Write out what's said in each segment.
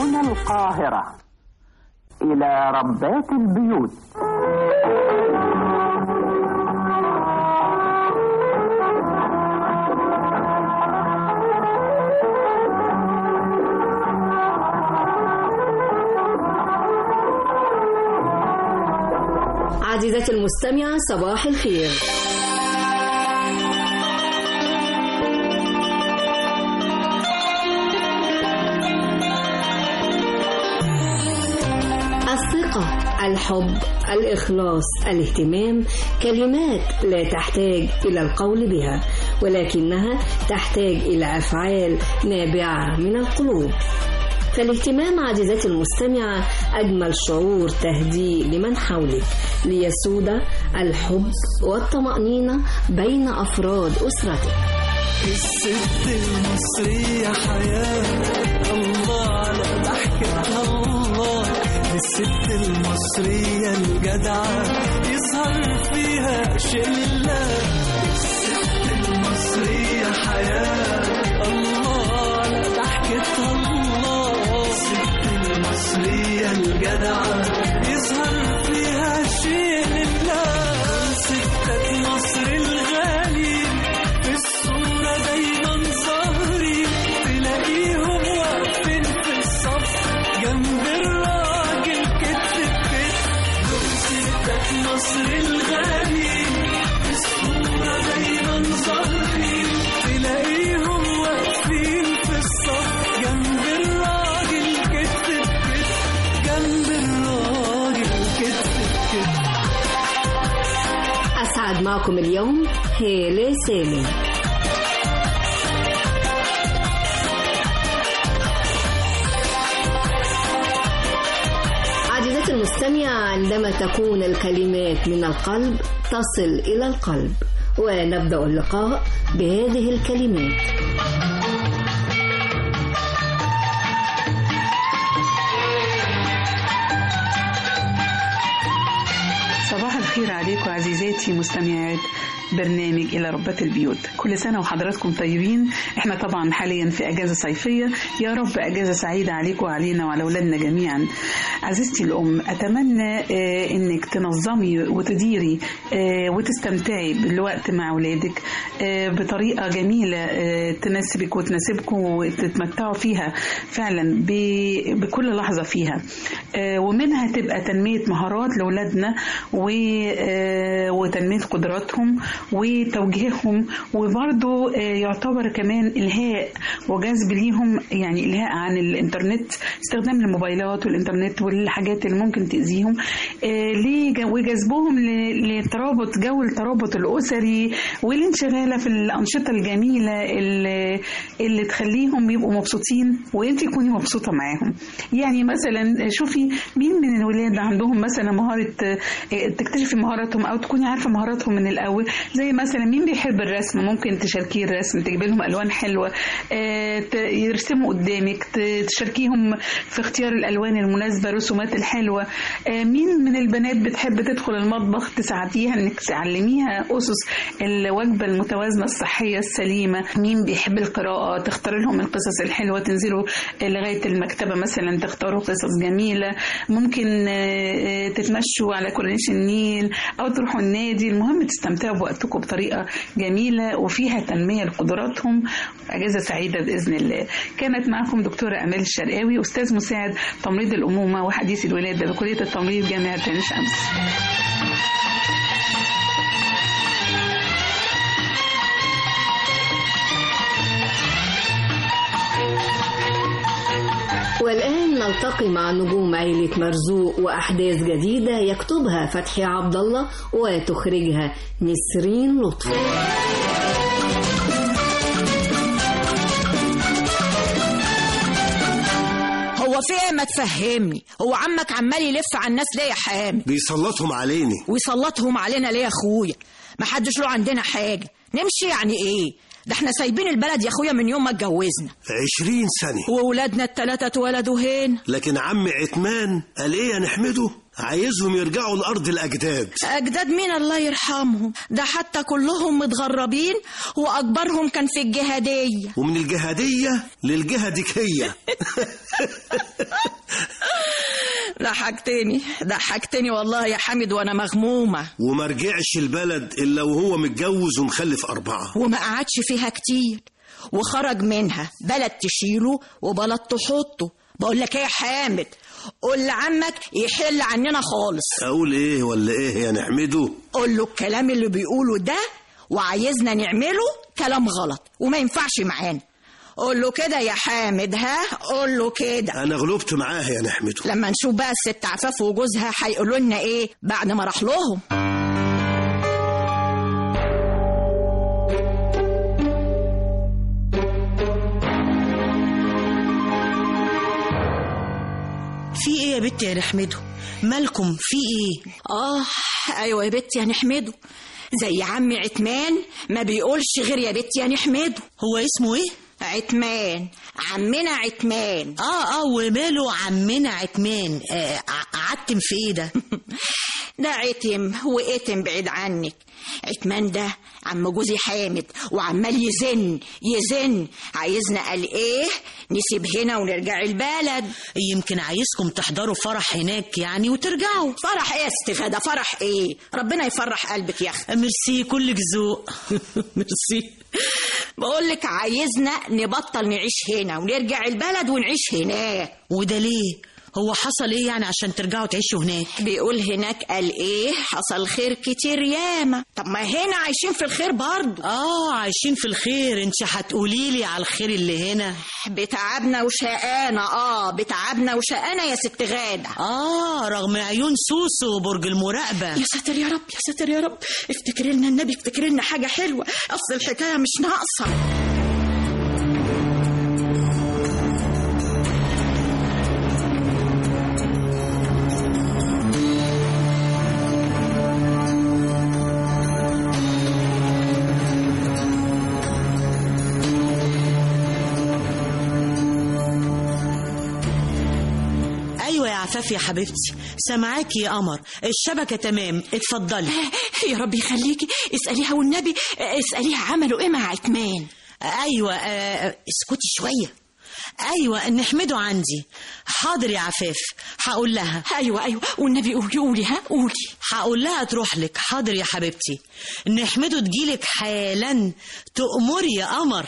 من القاهرة إلى ربات البيوت عزيزتي المستمعة صباح الخير الثقة الحب الإخلاص الاهتمام كلمات لا تحتاج إلى القول بها ولكنها تحتاج إلى أفعال نابعة من القلوب فالاهتمام عزيزتي المستمعة أجمل شعور تهديه لمن حولك ليسود الحب والطمأنينة بين أفراد أسرتك الست المصرية حياة الله على ضحكتها الله الست المصرية الجدعة يظهر فيها شلة الست المصرية حياة الله على ضحكتها الله الست المصرية الجدعة يظهر فيها شلة ستة مصر الغالي في الصورة دايما ظاهرين تلاقيهم واقفين في الصف جنب الراجل كتف بكتف دول ستات مصر الغالي في الصورة دايما ظاهرين تلاقيهم واقفين في الصف جنب الراجل كتف بكتف جنب الراجل كتف بكتف أسعد معكم اليوم هالة سالم عزيزتي المستمعة عندما تكون الكلمات من القلب تصل إلى القلب ونبدأ اللقاء بهذه الكلمات صباح الخير عليكم عزيزاتي مستمعات برنامج إلى ربات البيوت كل سنة وحضراتكم طيبين احنا طبعا حاليا في أجازة صيفية يا رب أجازة سعيدة عليكم وعلينا وعلى أولادنا جميعا عزيزتي الأم أتمنى آه، إنك تنظمي وتديري آه، وتستمتعي بالوقت مع أولادك آه، بطريقة جميلة آه، تناسبك وتناسبكم وتتمتعوا فيها فعلا ب- بكل لحظة فيها آه، ومنها تبقى تنمية مهارات لأولادنا و- آه، وتنمية قدراتهم وتوجيههم وبرضو آه، يعتبر كمان إلهاء وجذب ليهم يعني إلهاء عن الإنترنت استخدام الموبايلات والإنترنت والحاجات اللي ممكن تأذيهم آه، ليه- وجذبهم ل- لترابط جو الترابط الأسري والانشغالة في الأنشطة الجميلة اللي, اللي تخليهم يبقوا مبسوطين وانت تكوني مبسوطة معاهم يعني مثلا شوفي مين من الولاد عندهم مثلا مهارة آه، تكتشفي مهاراتهم أو تكوني عارفة مهاراتهم من الأول زي مثلا مين بيحب الرسم ممكن تشاركيه الرسم تجيبي لهم ألوان حلوة آه، ت- يرسموا قدامك ت- تشاركيهم في اختيار الألوان المناسبة الرسومات الحلوة آه، مين من البنات بتحب تدخل المطبخ تساعديها انك تعلميها أسس الوجبة المتوازنة الصحية السليمة مين بيحب القراءة تختار لهم القصص الحلوة تنزلوا لغاية المكتبة مثلا تختاروا قصص جميلة ممكن آه، آه، تتمشوا على كورنيش النيل أو تروحوا النادي المهم تستمتعوا بوقتكم بطريقة جميلة وفيها تنمية لقدراتهم أجازة سعيدة بإذن الله كانت معكم دكتورة أمال الشرقاوي أستاذ مساعد تمريض الأمومة وحديث الولادة بكلية التمريض جامعة عين شمس والآن نلتقي مع نجوم عيلة مرزوق وأحداث جديدة يكتبها فتحي عبد الله وتخرجها نسرين لطفي هو في ايه ما تفهمني هو عمك عمال يلف على الناس ليه يا حامي بيسلطهم عليني ويسلطهم علينا ليه يا اخويا ما حدش له عندنا حاجه نمشي يعني ايه ده احنا سايبين البلد يا اخويا من يوم ما اتجوزنا عشرين سنة وولادنا التلاتة اتولدوا هنا لكن عم عتمان قال ايه يا نحمده عايزهم يرجعوا لأرض الأجداد أجداد مين الله يرحمهم ده حتى كلهم متغربين وأكبرهم كان في الجهادية ومن الجهادية للجهدكية ضحكتني ضحكتني والله يا حامد وأنا مغمومة وما رجعش البلد إلا وهو متجوز ومخلف أربعة وما قعدش فيها كتير وخرج منها بلد تشيله وبلد تحطه بقول لك ايه يا حامد قول لعمك يحل عننا خالص أقول إيه ولا إيه يا نحمده قول له الكلام اللي بيقوله ده وعايزنا نعمله كلام غلط وما ينفعش معانا قول له كده يا حامد ها قول له كده أنا غلبت معاه يا نحمده لما نشوف بقى الست عفاف وجوزها هيقولوا لنا ايه بعد ما راح لهم في ايه يا بنتي يا نحمده مالكم في ايه اه ايوه يا بنتي يا نحمده زي عمي عتمان ما بيقولش غير يا بنتي يا نحمده هو اسمه ايه عتمان عمنا عتمان اه اه وماله عمنا عتمان آه ع- عتم في ايه ده ده عتم واتم بعيد عنك عتمان ده عم جوزي حامد وعمال يزن يزن عايزنا قال ايه نسيب هنا ونرجع البلد يمكن عايزكم تحضروا فرح هناك يعني وترجعوا فرح ايه يا ست غدا فرح ايه ربنا يفرح قلبك يا اختي ميرسي كلك ذوق ميرسي بقول لك عايزنا نبطل نعيش هنا ونرجع البلد ونعيش هناك وده ليه هو حصل ايه يعني عشان ترجعوا تعيشوا هناك بيقول هناك قال ايه حصل خير كتير ياما طب ما هنا عايشين في الخير برضه اه عايشين في الخير انت هتقولي لي على الخير اللي هنا بتعبنا وشقانا اه بتعبنا وشقانا يا ست غادة اه رغم عيون سوسو وبرج المراقبه يا ساتر يا رب يا ساتر يا رب افتكري لنا النبي افتكري لنا حاجة حلوة أصل الحكاية مش ناقصة ايوه يا عفاف يا حبيبتي سامعاكي يا قمر الشبكه تمام اتفضلي يا رب يخليكي اسأليها والنبي اسأليها عملوا ايه مع عتمان ايوه آه، اسكتي شويه ايوه نحمده عندي حاضر يا عفاف هقول لها ايوه ايوه والنبي قولي قولي ها قولي هقول لها تروح لك حاضر يا حبيبتي نحمده تجيلك حالا تأمري يا قمر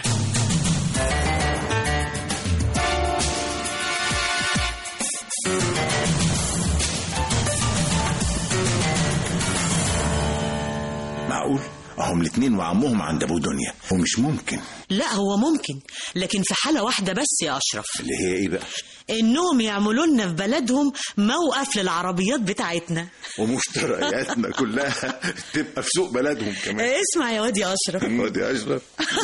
معقول اهم الاتنين وعمهم عند ابو دنيا ومش ممكن لا هو ممكن لكن في حالة واحدة بس يا أشرف اللي هي ايه بقى إنهم يعملوا لنا في بلدهم موقف للعربيات بتاعتنا ومشترياتنا كلها تبقى في سوق بلدهم كمان اسمع يا واد يا أشرف وادي اشرف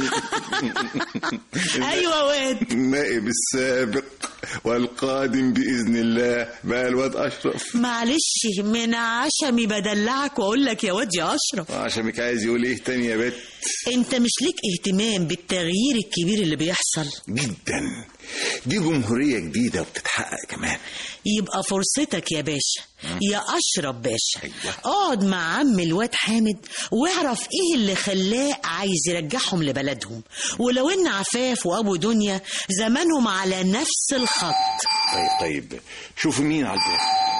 أيوة واد النائب السابق والقادم باذن الله بقى الواد اشرف معلش من عشمي بدلعك وأقول لك يا واد يا أشرف عشانك عايز يقول ايه تاني يا بت أنت مش ليك اهتمام بالتغيير الكبير اللي بيحصل جدا دي جمهورية جديدة وبتتحقق كمان يبقى فرصتك يا باشا يا أشرف باشا أيوة. اقعد مع عم الواد حامد واعرف ايه اللي خلاه عايز يرجعهم لبلدهم ولو ان عفاف وابو دنيا زمانهم على نفس الخط طيب طيب شوفوا مين على الباب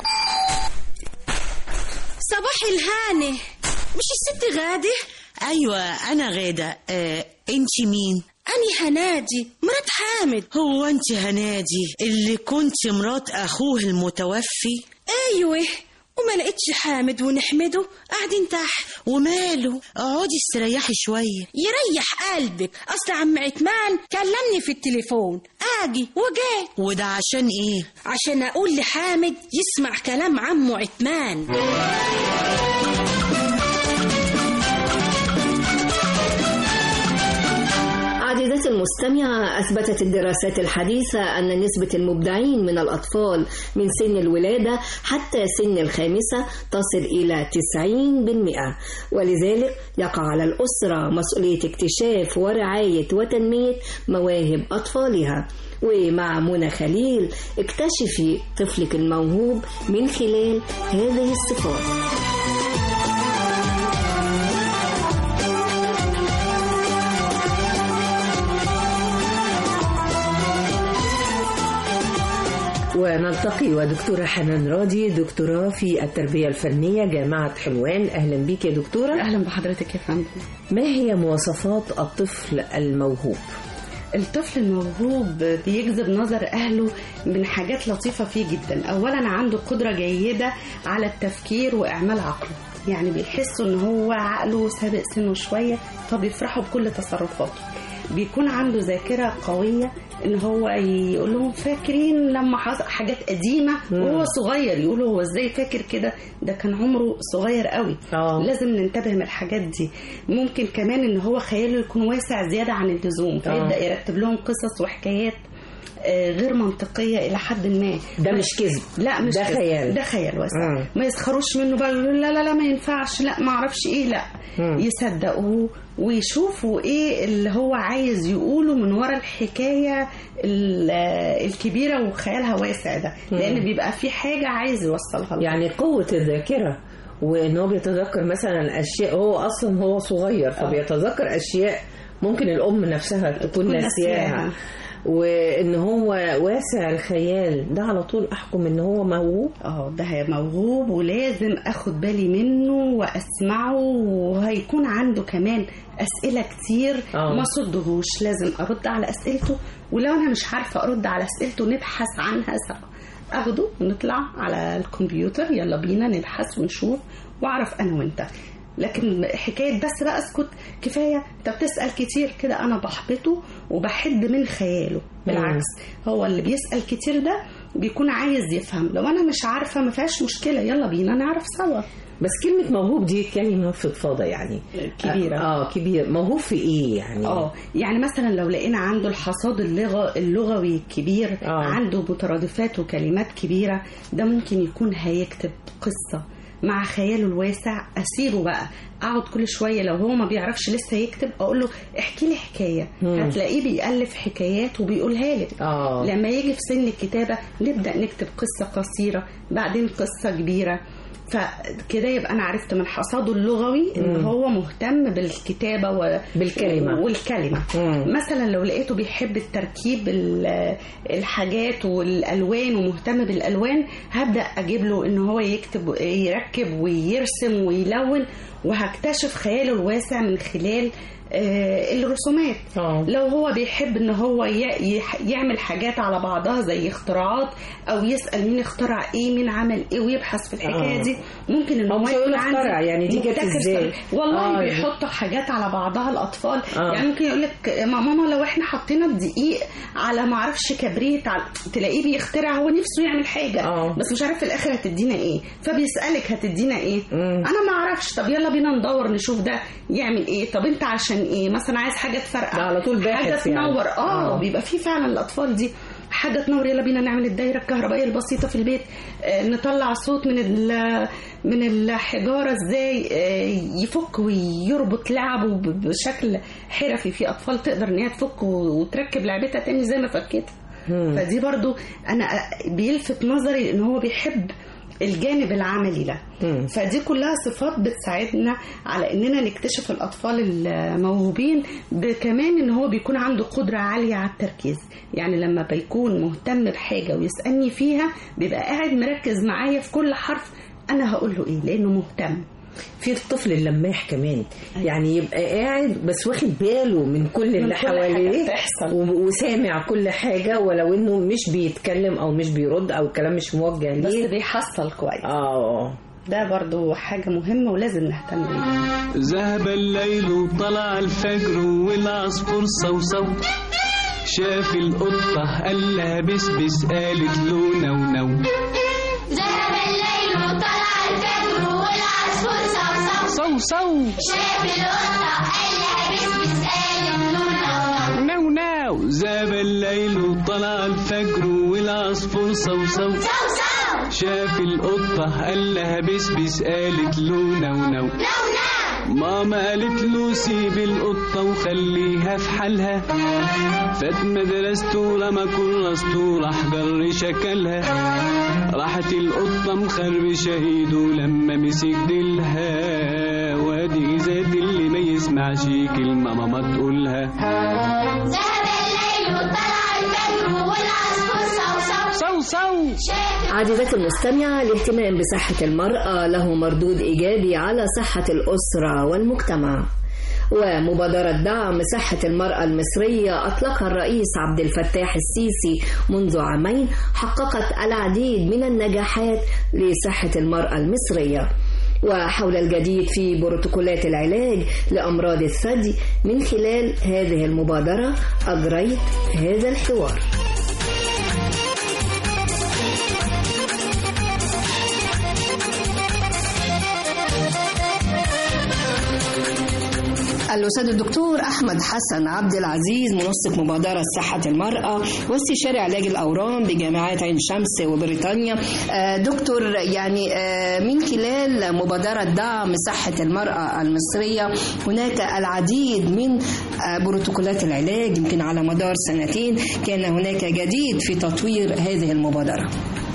صباح الهانة مش الست غادة ايوه انا غاده آه، انت مين أني هنادي مرات حامد هو انت هنادي اللي كنت مرات اخوه المتوفي أيوه وما لقيتش حامد ونحمده قاعدين تحت وماله اقعدي استريحي شويه يريح قلبك أصل عم عتمان كلمني في التليفون آجي وجيت وده عشان ايه عشان أقول لحامد يسمع كلام عمه عتمان عاد عزيزتي المستمعة أثبتت الدراسات الحديثة أن نسبة المبدعين من الأطفال من سن الولادة حتى سن الخامسة تصل إلى 90% ولذلك يقع على الأسرة مسؤولية اكتشاف ورعاية وتنمية مواهب أطفالها ومع منى خليل اكتشفي طفلك الموهوب من خلال هذه الصفات ونلتقي ودكتورة حنان راضي دكتوراه في التربية الفنية جامعة حلوان أهلا بك يا دكتورة أهلا بحضرتك يا فندم ما هي مواصفات الطفل الموهوب؟ الطفل الموهوب بيجذب نظر أهله من حاجات لطيفة فيه جدا أولا عنده قدرة جيدة على التفكير وإعمال عقله يعني بيحسوا ان هو عقله سابق سنه شوية فبيفرحوا بكل تصرفاته بيكون عنده ذاكرة قوية ان هو يقول لهم فاكرين لما حصل حاجات قديمة وهو صغير يقولوا هو ازاي فاكر كده ده كان عمره صغير قوي آه. لازم ننتبه من الحاجات دي ممكن كمان ان هو خياله يكون واسع زيادة عن اللزوم فيبدأ يرتب لهم قصص وحكايات آه، غير منطقية إلى حد ما ده مش كذب لا مش ده كذب. خيال. ده خيال واسع مم. ما يسخروش منه بقى يقولوا لا لا لا ما ينفعش لا ما اعرفش ايه لا مم. يصدقوه ويشوفوا ايه اللي هو عايز يقوله من ورا الحكايه ال- الكبيره وخيالها واسع ده لان بيبقى في حاجه عايز يوصلها لهم. يعني قوة الذاكرة وان هو بيتذكر مثلا اشياء هو اصلا هو صغير فبيتذكر اشياء ممكن الام نفسها تكون تكون ناسياها ناسياها. وان هو واسع الخيال ده على طول احكم ان هو موهوب اه ده هي موهوب ولازم اخد بالي منه واسمعه وهيكون عنده كمان اسئله كتير آه. ما صدهوش لازم ارد على اسئلته ولو انا مش عارفه ارد على اسئلته نبحث عنها سوا اخده ونطلع على الكمبيوتر يلا بينا نبحث ونشوف واعرف انا وانت لكن حكايه بس بقى اسكت كفايه انت بتسال كتير كده انا بحبطه وبحد من خياله بالعكس هو اللي بيسال كتير ده بيكون عايز يفهم لو انا مش عارفه ما فيهاش مشكله يلا بينا نعرف سوا بس كلمة موهوب دي كلمة فضفاضة يعني كبيرة. اه كبير موهوب في ايه يعني اه يعني مثلا لو لقينا عنده الحصاد اللغة اللغوي الكبير آه. عنده مترادفات وكلمات كبيرة ده ممكن يكون هيكتب قصة مع خياله الواسع اسيبه بقى اقعد كل شويه لو هو ما بيعرفش لسه يكتب اقول له احكي لي حكايه مم. هتلاقيه بيالف حكايات وبيقولها لك اه لما يجي في سن الكتابة نبدأ نكتب قصة قصيرة بعدين قصة كبيرة فكده يبقى أنا عرفت من حصاده اللغوي إن مم. هو مهتم بالكتابة و... بالكلمة. والكلمة مم. مثلا لو لقيته بيحب التركيب ال- الحاجات والألوان ومهتم بالألوان هبدأ أجيب له إن هو يكتب يركب ويرسم ويلون وهكتشف خياله الواسع من خلال آه، الرسومات اه لو هو بيحب ان هو ي- يح- يعمل حاجات على بعضها زي اختراعات او يسال مين اخترع ايه مين عمل ايه ويبحث في الحكايه آه. دي ممكن ان هو هو مش هيقول يكون عنده اخترع، يعني دي جت مبتكر إزاي؟ صغير. والله آه. آه. بيحطوا حاجات على بعضها الاطفال آه. آه. يعني ممكن يقول لك ما ماما لو احنا حطينا الدقيق على ما اعرفش كبريت على تلاقيه بيخترع هو نفسه يعمل حاجه آه. بس مش عارف في الاخر هتدينا ايه فبيسالك هتدينا ايه مم. انا ما اعرفش طب يلا بينا ندور نشوف ده يعمل ايه طب انت عشان ايه مثلا عايز حاجه تفرقع ده على طول باحث حاجه يعني. تنور اه, آه. بيبقى في فعلا الاطفال دي حاجه تنور يلا بينا نعمل الدايره الكهربائيه البسيطه في البيت آه نطلع صوت من ال- من الحجاره ازاي آه يفك ويربط لعبه ب- بشكل حرفي في اطفال تقدر ان هي تفك و- وتركب لعبتها تاني زي ما فكتها مم. فدي برضو انا بيلفت نظري ان هو بيحب الجانب العملي ده مم. فدي كلها صفات بتساعدنا على اننا نكتشف الاطفال الموهوبين كمان ان هو بيكون عنده قدره عاليه على التركيز يعني لما بيكون مهتم بحاجه ويسالني فيها بيبقى قاعد مركز معايا في كل حرف انا هقول له ايه لانه مهتم في الطفل اللماح كمان يعني يبقى قاعد بس واخد باله من كل اللي كل حاجة حواليه بتحصل. و- وسامع كل حاجة ولو انه مش بيتكلم او مش بيرد او الكلام مش موجه بس ليه بيحصل كويس اه ده برضو حاجه مهمه ولازم نهتم بيها ذهب الليل وطلع الفجر والعصفور صوصو شاف القطة قال لها بسبس قالت له نو نو ذهب الليل وطلع الفجر والعصفور صوصو صو صو شاف القطة قال لها بسبس قالت له نو نو زاب الليل وطلع الفجر والعصفور صوصو شاف القطة قال لها بسبس قالت له نو نو ماما قالت له سيب القطة وخليها في حالها فات مدرسته رمى كراسته راح جر شكلها راحت القطة مخربشة ايده لما مسك ديلها وادي زاد اللي ما يسمعش كلمة ماما تقولها ذهب الليل وطلع الفجر والعصفور صوصو صوصو عزيزتي المستمعة الاهتمام بصحة المرأة له مردود إيجابي على صحة الأسرة والمجتمع ومبادرة دعم صحة المرأة المصرية أطلقها الرئيس عبد الفتاح السيسي منذ عامين حققت العديد من النجاحات لصحة المرأة المصرية وحول الجديد في بروتوكولات العلاج لأمراض الثدي من خلال هذه المبادرة أجريت هذا الحوار الأستاذ الدكتور أحمد حسن عبد العزيز منسق مبادرة صحة المرأة واستشاري علاج الأورام بجامعات عين شمس وبريطانيا آه، دكتور يعني آه، من خلال مبادرة دعم صحة المرأة المصرية هناك العديد من آه، بروتوكولات العلاج يمكن على مدار سنتين كان هناك جديد في تطوير هذه المبادرة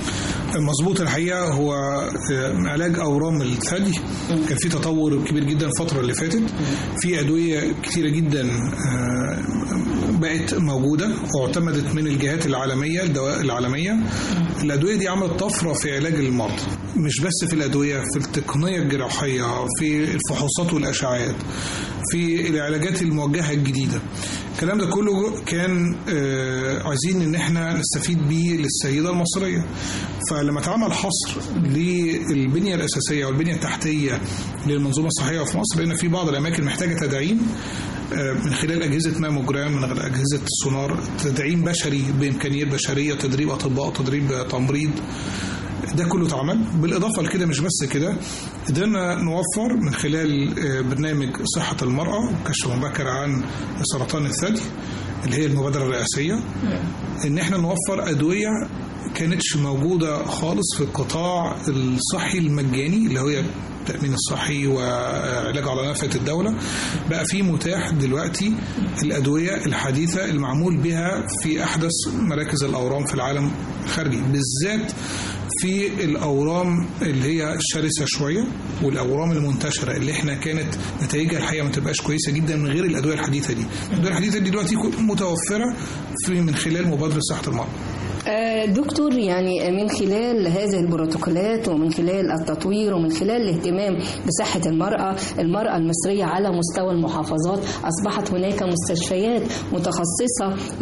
مظبوط الحقيقه هو آه، علاج اورام الثدي كان في تطور كبير جدا الفتره اللي فاتت في ادويه كتيره جدا آه، بقت موجوده واعتمدت من الجهات العالميه الدواء العالميه الادويه دي عملت طفره في علاج المرضى مش بس في الادويه في التقنيه الجراحيه في الفحوصات والاشعاعات في العلاجات الموجهه الجديده الكلام ده كله كان آه، عايزين ان احنا نستفيد بيه للسيده المصريه فلما اتعمل حصر للبنيه الاساسيه والبنيه التحتيه للمنظومه الصحيه في مصر لان في بعض الاماكن محتاجه تدعيم آه، من خلال اجهزه ماموجرام من خلال اجهزه السونار تدعيم بشري بامكانيات بشريه تدريب اطباء تدريب تمريض ده كله اتعمل بالاضافه لكده مش بس كده قدرنا نوفر من خلال آه، برنامج صحه المراه كشف مبكر عن سرطان الثدي اللي هي المبادره الرئاسيه ان احنا نوفر ادويه كانتش موجوده خالص في القطاع الصحي المجاني اللي هو التأمين الصحي وعلاج على نفقة الدولة بقى في متاح دلوقتي الأدوية الحديثة المعمول بها في أحدث مراكز الأورام في العالم الخارجي بالذات في الأورام اللي هي الشرسة شوية والأورام المنتشرة اللي احنا كانت نتائجها الحقيقة ما تبقاش كويسة جدا من غير الأدوية الحديثة دي الأدوية الحديثة دي دلوقتي متوفرة في من خلال مبادرة صحة المرأة آه، دكتور يعني من خلال هذه البروتوكولات ومن خلال التطوير ومن خلال الاهتمام بصحة المرأة المرأة المصرية على مستوى المحافظات أصبحت هناك مستشفيات متخصصة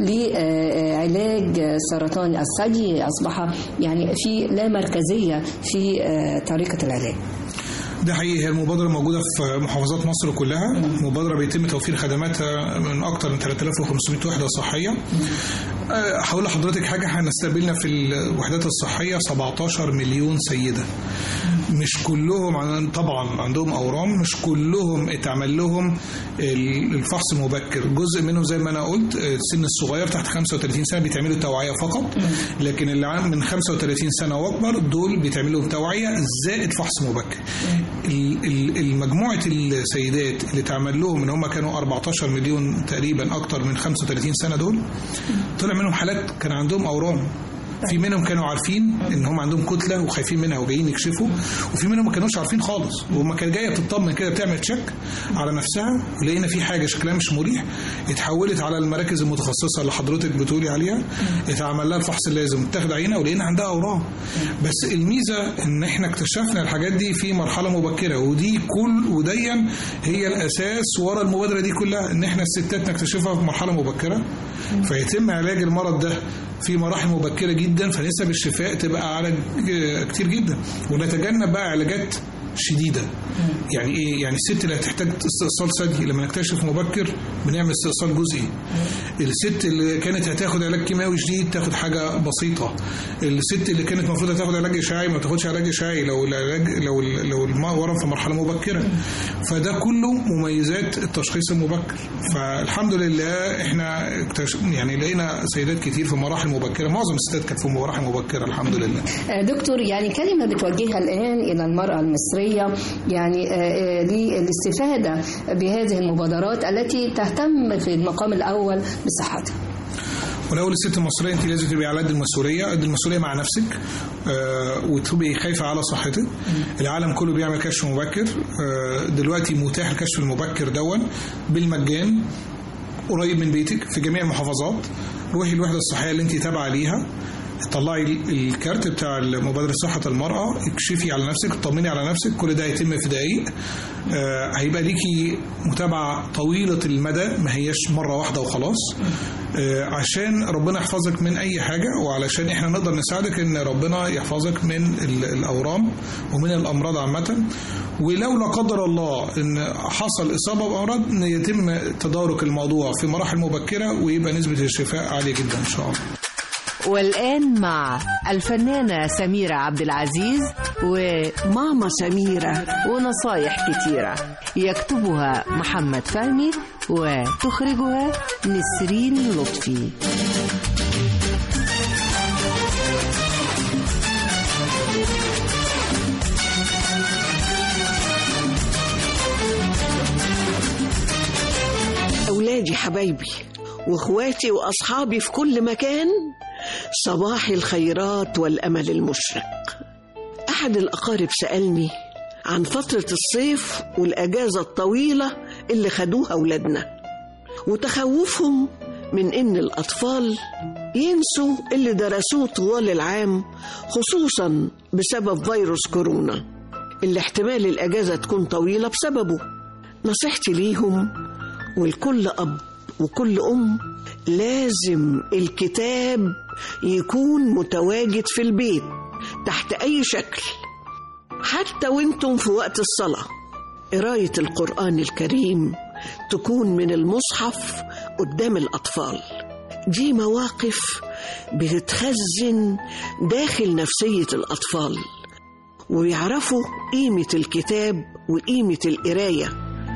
لعلاج سرطان الثدي أصبح يعني في لا مركزية في آه، طريقة العلاج ده حقيقي هي المبادرة موجودة في محافظات مصر كلها مبادرة بيتم توفير خدماتها من أكثر من 3500 وحدة صحية أه، هقول لحضرتك حاجة احنا استقبلنا في الوحدات الصحية 17 مليون سيدة مش كلهم عن- طبعا عندهم أورام مش كلهم اتعمل لهم ال- الفحص المبكر جزء منهم زي ما أنا قلت أه، السن الصغير تحت 35 سنة بيتعملوا توعية فقط لكن اللي عن- من 35 سنة وأكبر دول بيتعملوا توعية زائد فحص مبكر ال- ال- المجموعة السيدات اللي اتعمل لهم ان هم كانوا 14 مليون تقريبا اكتر من 35 سنة دول طلع منهم حالات كان عندهم اورام في منهم كانوا عارفين ان هم عندهم كتله وخايفين منها وجايين يكشفوا وفي منهم ما كانوش عارفين خالص وهم كانت جايه تطمن كده بتعمل تشيك على نفسها ولقينا في حاجه شكلها مش مريح اتحولت على المراكز المتخصصه اللي حضرتك بتقولي عليها اتعمل لها الفحص اللازم تاخد عينه ولقينا عندها اورام بس الميزه ان احنا اكتشفنا الحاجات دي في مرحله مبكره ودي كل وديا هي الاساس ورا المبادره دي كلها ان احنا الستات نكتشفها في مرحله مبكره فيتم علاج المرض ده في مراحل مبكره جدا فنسب الشفاء تبقى اعلى ج- كتير جدا ونتجنب بقى علاجات شديده يعني ايه يعني الست اللي هتحتاج استئصال ثدي لما نكتشف مبكر بنعمل استئصال جزئي الست اللي كانت هتاخد علاج كيماوي شديد تاخد حاجه بسيطه الست اللي كانت المفروض هتاخد علاج اشعاعي ما تاخدش علاج اشعاعي لو العلاج لو لو المرض في مرحله مبكره فده كله مميزات التشخيص المبكر فالحمد لله احنا اكتش... يعني لقينا سيدات كتير في مراحل مبكره معظم الستات كانت في مراحل مبكره الحمد لله دكتور يعني كلمة بتوجهها الآن إلى المرأة المصرية يعني آه، آه، للاستفادة بهذه المبادرات التي تهتم في المقام الأول بصحتها ولو الست المصريه انت لازم تبقي على قد المسؤوليه قد المسؤوليه مع نفسك آه وتبقي خايفه على صحتك العالم كله بيعمل كشف مبكر آه دلوقتي متاح الكشف المبكر دون بالمجان قريب من بيتك في جميع المحافظات روحي الوحده الصحيه اللي انت تابعه ليها طلعي الكارت بتاع مبادرة صحة المرأة اكشفي على نفسك اطمني على نفسك كل ده هيتم في دقايق آه هيبقى ليكي متابعة طويلة المدى ما هياش مرة واحدة وخلاص آه عشان ربنا يحفظك من أي حاجة وعلشان احنا نقدر نساعدك ان ربنا يحفظك من ال- الأورام ومن الأمراض عامة ولو لا قدر الله ان حصل إصابة بأمراض ان يتم تدارك الموضوع في مراحل مبكرة ويبقى نسبة الشفاء عالية جدا إن شاء الله والآن مع الفنانة سميرة عبد العزيز وماما سميرة ونصايح كتيرة يكتبها محمد فهمي وتخرجها نسرين لطفي أولادي حبايبي وإخواتي وأصحابي في كل مكان صباح الخيرات والأمل المشرق أحد الأقارب سألني عن فترة الصيف والأجازة الطويلة اللي خدوها أولادنا وتخوفهم من إن الأطفال ينسوا اللي درسوه طوال العام خصوصا بسبب فيروس كورونا اللي احتمال الأجازة تكون طويلة بسببه نصيحتي ليهم ولكل أب وكل أم لازم الكتاب يكون متواجد في البيت تحت أي شكل حتى وانتم في وقت الصلاة قراية القرآن الكريم تكون من المصحف قدام الأطفال دي مواقف بتتخزن داخل نفسية الأطفال ويعرفوا قيمة الكتاب وقيمة القراية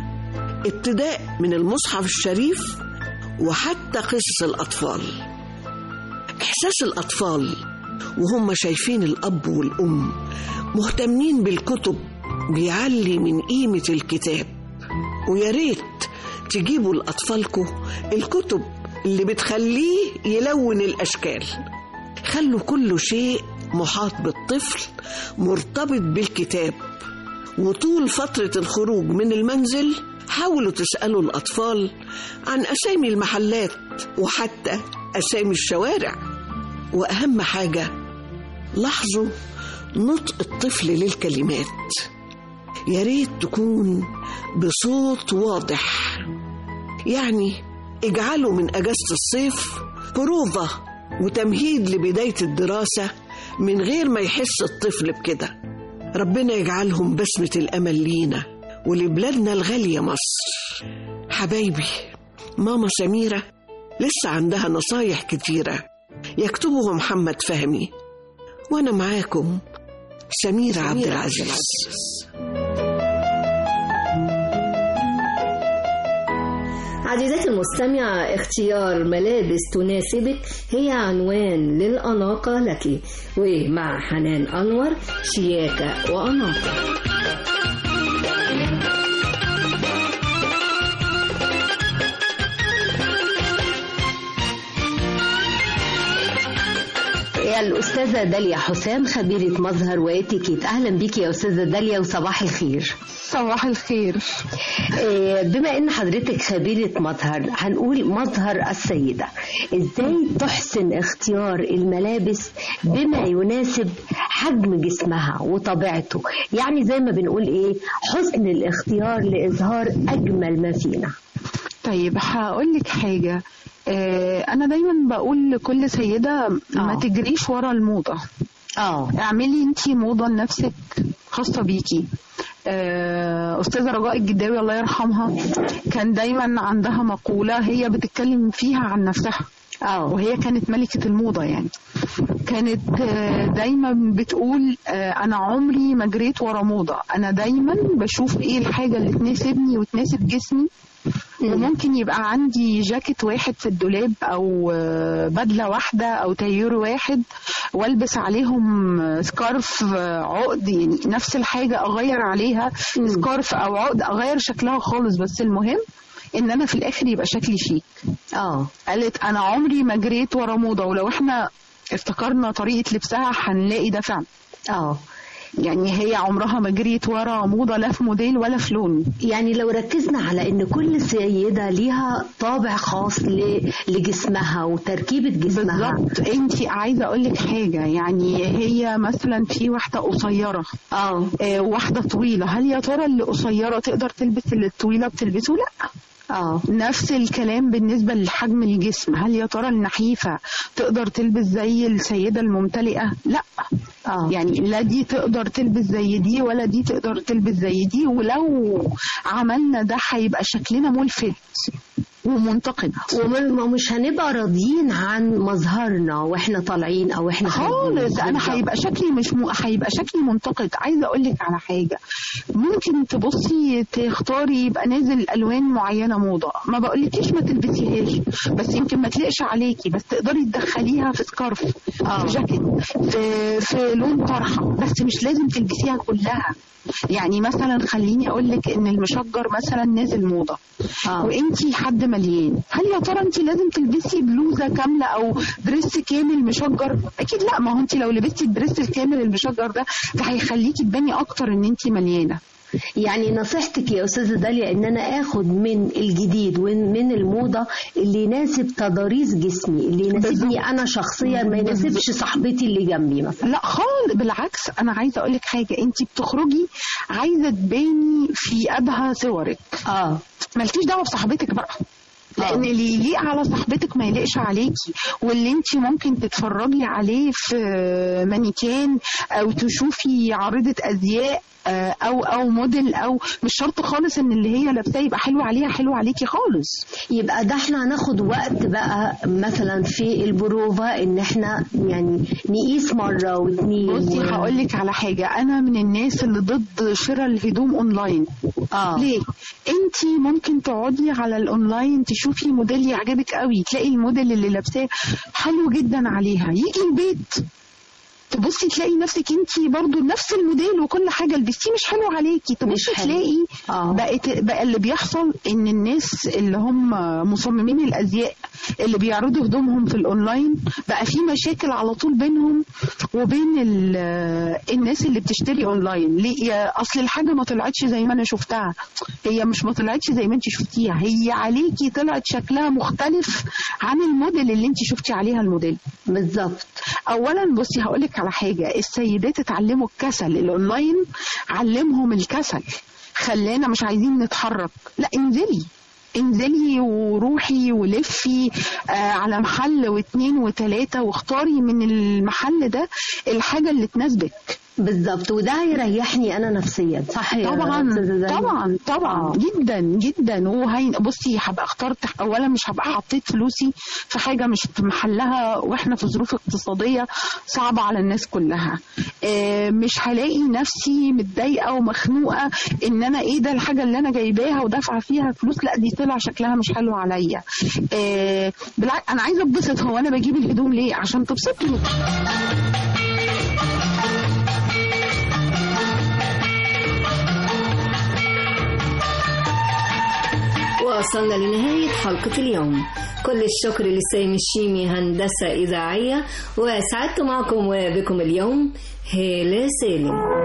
ابتداء من المصحف الشريف وحتى قصص الأطفال إحساس الأطفال وهم شايفين الأب والأم مهتمين بالكتب بيعلي من قيمة الكتاب ويا ريت تجيبوا لأطفالكم الكتب اللي بتخليه يلون الأشكال خلوا كل شيء محاط بالطفل مرتبط بالكتاب وطول فترة الخروج من المنزل حاولوا تسألوا الأطفال عن أسامي المحلات وحتى أسامي الشوارع وأهم حاجة لاحظوا نطق الطفل للكلمات يا ريت تكون بصوت واضح يعني اجعلوا من أجازة الصيف بروفة وتمهيد لبداية الدراسة من غير ما يحس الطفل بكده ربنا يجعلهم بسمة الأمل لينا ولبلادنا الغالية مصر حبايبي ماما سميرة لسه عندها نصايح كتيرة يكتبها محمد فهمي وأنا معاكم سميرة عبد العزيز عزيزتي المستمعة اختيار ملابس تناسبك هي عنوان للأناقة لك ومع حنان أنور شياكة وأناقة الأستاذة داليا حسام خبيرة مظهر واتيكيت أهلا بك يا أستاذة داليا وصباح الخير صباح الخير آه، بما ان حضرتك خبيرة مظهر هنقول مظهر السيدة ازاي تحسن اختيار الملابس بما يناسب حجم جسمها وطبيعته يعني زي ما بنقول ايه حسن الاختيار لإظهار أجمل ما فينا طيب هقول لك حاجة آه، أنا دايما بقول لكل سيدة ما آه. تجريش ورا الموضة اه اعملي انتي موضة لنفسك خاصة بيكي آه، أستاذة رجاء الجداوي الله يرحمها كان دايما عندها مقولة هي بتتكلم فيها عن نفسها وهي كانت ملكة الموضة يعني كانت آه، دايما بتقول آه، أنا عمري ما جريت ورا موضة أنا دايما بشوف إيه الحاجة اللي تناسبني وتناسب جسمي وممكن يبقى عندي جاكيت واحد في الدولاب او آه، بدله واحده او تاير واحد والبس عليهم آه، سكارف آه، عقد يعني نفس الحاجه اغير عليها سكارف او عقد اغير شكلها خالص بس المهم ان انا في الاخر يبقى شكلي شيك اه قالت انا عمري ما جريت ورا موضه ولو احنا افتكرنا طريقه لبسها هنلاقي ده فعلا اه يعني هي عمرها ما جريت ورا موضه لا في موديل ولا في لون يعني لو ركزنا على ان كل سيدة ليها طابع خاص ل- لجسمها وتركيبة جسمها بالظبط انت عايزه اقول لك حاجه يعني هي مثلا في واحده قصيره اه واحده طويله هل يا ترى اللي قصيره تقدر تلبس اللي الطويله بتلبسه لا اه نفس الكلام بالنسبه لحجم الجسم هل يا ترى النحيفه تقدر تلبس زي السيده الممتلئه لا اه يعني لا دي تقدر تلبس زي دي ولا دي تقدر تلبس زي دي ولو عملنا ده هيبقى شكلنا ملفت ومنتقد ومش هنبقى راضيين عن مظهرنا واحنا طالعين او احنا خالص خارجين. انا هيبقى شكلي مش م... هيبقى شكلي منتقد عايزه اقول لك على حاجه ممكن تبصي تختاري يبقى نازل الوان معينه موضه ما بقولكيش ما تلبسيهاش بس يمكن ما تليقش عليكي بس تقدري تدخليها في سكارف في جاكيت في في لون طرحه بس مش لازم تلبسيها كلها يعني مثلا خليني اقول لك ان المشجر مثلا نازل موضه آه. وانتي حد مليان هل يا ترى انت لازم تلبسي بلوزه كامله او دريس كامل مشجر اكيد لا ما هو انت لو لبستي الدريس الكامل المشجر ده ده هيخليكي تباني اكتر ان انت مليانه يعني نصيحتك يا استاذه داليا ان انا اخد من الجديد ومن الموضه اللي يناسب تضاريس جسمي اللي يناسبني انا شخصيا ما يناسبش صاحبتي اللي جنبي مثلا لا خالص بالعكس انا عايزه اقول لك حاجه انت بتخرجي عايزه تباني في ابهى صورك اه مالكيش دعوه بصاحبتك بقى لان اللي يليق على صاحبتك ما يليقش عليكي واللي انت ممكن تتفرجي عليه في مانيكان او تشوفي عارضه ازياء آه، او او موديل او مش شرط خالص ان اللي هي لابساه يبقى حلو عليها حلو عليكي خالص يبقى ده احنا هناخد وقت بقى مثلا في البروفا ان احنا يعني نقيس مره واتنين بصي و- هقول لك على حاجه انا من الناس اللي ضد شراء الهدوم اونلاين اه ليه انت ممكن تقعدي على الاونلاين تشوفي موديل يعجبك قوي تلاقي الموديل اللي لابساه حلو جدا عليها يجي البيت تبصي تلاقي نفسك انت برضو نفس الموديل وكل حاجه لبستيه مش حلو عليكي تبصي حلو. تلاقي آه. بقت بقى اللي بيحصل ان الناس اللي هم مصممين الازياء اللي بيعرضوا هدومهم في الاونلاين بقى في مشاكل على طول بينهم وبين ال- الناس اللي بتشتري اونلاين ليه يا اصل الحاجه ما طلعتش زي ما انا شفتها هي مش ما طلعتش زي ما انت شفتيها هي عليكي طلعت شكلها مختلف عن الموديل اللي انت شفتي عليها الموديل بالظبط اولا بصي هقول لك على حاجه السيدات اتعلموا الكسل الاونلاين علمهم الكسل خلانا مش عايزين نتحرك لا انزلي انزلي وروحي ولفي آه على محل واثنين وثلاثة واختاري من المحل ده الحاجة اللي تناسبك بالظبط وده هيريحني انا نفسيا صح يا طبعا أستاذة داليا؟ طبعا طبعا آه. جدا جدا وهي بصي هبقى اخترت اولا مش هبقى حطيت فلوسي في حاجه مش في محلها واحنا في ظروف اقتصاديه صعبه على الناس كلها آه، مش هلاقي نفسي متضايقه ومخنوقه ان انا ايه ده الحاجه اللي انا جايباها ودافعه فيها فلوس لا دي طلع شكلها مش حلو عليا آه، بالعكس انا عايزه اتبسط هو انا بجيب الهدوم ليه عشان تبسطني وصلنا لنهاية حلقة اليوم كل الشكر لسامي الشيمي هندسة إذاعية وسعدت معكم وبكم اليوم هالة سالم